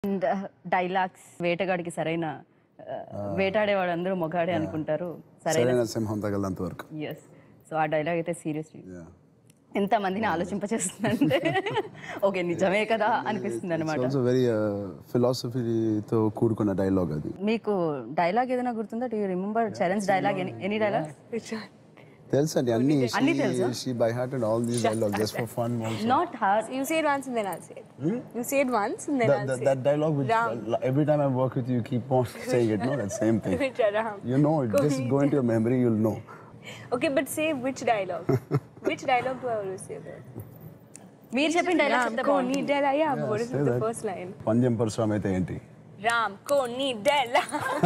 And dialogues వేటగాడికి సరైన uh, వేటాడేవాడు అందరూ మొగాడే అనుకుంటారు సరైన సరైన సింహం తగలంత వరకు ఎస్ సో ఆ డైలాగ్ అయితే సీరియస్లీ Yeah. ఎంత మందిని ఆలోచింపచేస్తుందంటే ఓకే నిజమే కదా అనిపిస్తుంది అనమాట ఆల్సో వెరీ ఫిలాసఫీతో కూడుకున్న డైలాగ్ అది మీకు డైలాగ్ ఏదైనా గుర్తుందా do you remember challenge dialogue any dialogue తెలుసు అండి అన్ని అన్ని తెలుసా? She by heart and all these dialogue just for fun not hard You say it once and then I'll say it. You say it once and then I'll that, say that dialogue which Ram. uh, every time I work with you, you keep on saying it, no? That same thing. it. Ram. You know it. Just go into your memory, you'll know. Okay, but say which dialogue? which dialogue do I always say there? మీరు చెప్పిన dialogue Ram చెప్తే ko బాగుంటుంది. ni dela. Yeah, Yeah, what is say the that. first line? పంద్యం పరశురామ్ అయితే ఏంటి Ram ko ni dela.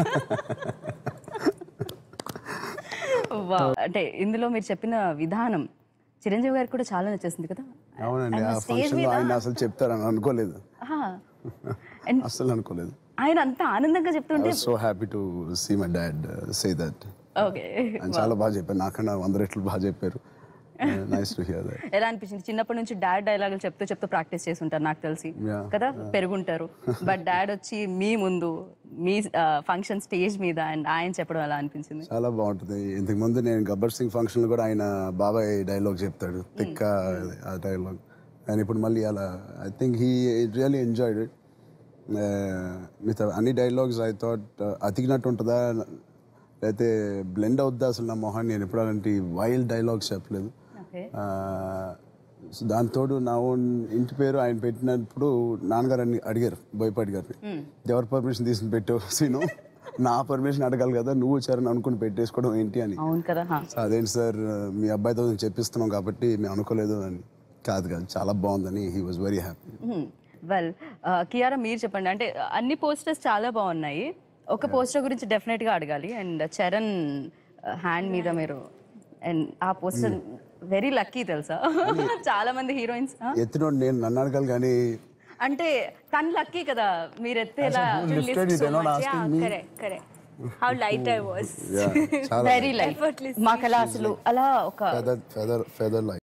Wow. అంటే ఇందులో మీరు చెప్పిన విధానం చిరంజీవి గారికి కూడా చాలా నచ్చేసింది కదా అవునండి ఆయన ఆ stage ఫంక్షన్ లో మీద- ఆయన అసలు చెప్తారని అనుకోలేదు ఆహా. And అసలు అనుకోలేదు ఆయన అంత ఆనందంగా ఐ చెప్తుంటే was so happy to see my dad say that okay ఆయన చాలా బాగా చెప్పారు నాకన్నా వంద రెట్లు బాగా చెప్పారు నైస్ టు హియర్ దట్ ఎలా అనిపించింది చిన్నప్పటి నుంచి డాడ్ డైలాగులు చెప్తూ చెప్తూ ప్రాక్టీస్ చేసి ఉంటారు నాకు తెలిసి Yeah. కదా పెరుగుంటారు బట్ డాడ్ వచ్చి మీ ముందు మీ ఫంక్షన్ స్టేజ్ మీద అండ్ ఆయన చెప్పడం ఎలా అనిపించింది చాలా బాగుంటుంది ఇంతకు ముందు నేను గబ్బర్ సింగ్ ఫంక్షన్ లో కూడా ఆయన బాబాయ్ డైలాగ్ చెప్తాడు తిక్క ఆ డైలాగ్ అండ్ ఇప్పుడు మళ్ళీ అలా I think he really enjoyed it మిగతా అన్ని డైలాగ్స్ ఐ థాట్ అతికినట్టు ఉంటుందా లేకపోతే బ్లెండ్ అవుద్దా అసలు నా మొహాన్ని నేను ఎప్పుడు అలాంటి వైల్డ్ డైలాగ్స్ చెప్పలేదు ఓకే సో దాంతోడు నా ఓన్ ఇంటి పేరు ఆయన పెట్టినప్పుడు నాన్నగారు అని అడిగారు బోయపాటి గారిని ఎవరు పర్మిషన్ తీసుకుని పెట్టావు సీను నా పర్మిషన్ అడగాలి కదా నువ్వు వచ్చారని అనుకుని పెట్టేసుకోవడం ఏంటి అని అవును కదా హా. సో అదేంటి సార్ మీ అబ్బాయితో నేను చెప్పిస్తున్నాం కాబట్టి మేము అనుకోలేదు అని కాదు కాదు చాలా బాగుందని he was very happy well Kiara మీరు చెప్పండి అంటే అన్ని పోస్టర్స్ చాలా బాగున్నాయి ఒక పోస్టర్ గురించి డెఫినెట్ గా అడగాలి అండ్ చరణ్ హ్యాండ్ మీద మీరు అండ్ ఆ పోస్టర్ వెరీ లక్కీ తెలుసా చాలా మంది హీరోయిన్స్ ఎత్తినోడు నేను నన్ను అడగాలి కానీ అంటే తను లక్కీ కదా మీరు ఎత్తేలా lifted it, so they're not much. asking Yeah, me. correct, correct. How light I was. Yeah, చాలా వెరీ లైక్ Effortless. మాకు అలా అసలు అలా ఒక ఫెదర్ ఫెదర్ ఫెదర్ లైక్